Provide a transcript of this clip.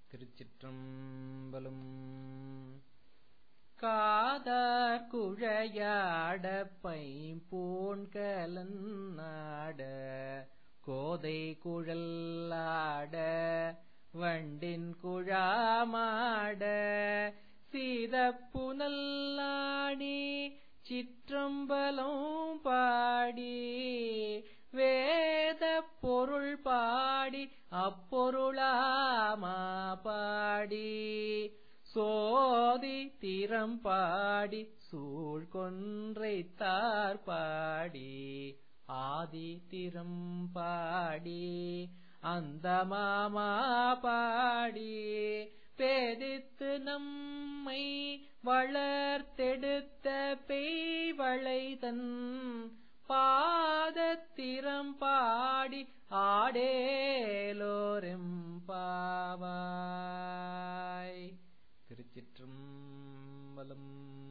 திருச்சிற்றம்பலம் காதார் குழையாட பைம்பூன் கலன்னாட கோதை குழல்லாட வண்டின் குழாமாட சீதப்புனல்லாடி சிற்றம்பலம் பாடி வேத பொருள் பாடி அப்பொருளாமா பாடி சோதி திறம் பாடி சூழ்கொன்றைத்தார் பாடி ஆதி திறம் பாடி அந்த மாமா பாடி பேதித்து நம்மை வளர்த்தெடுத்த பெய்வளைதன் பாதத்திரம் பாடி ஆடேலோரெம்பாவாய் திருச்சிற்றம்பலம்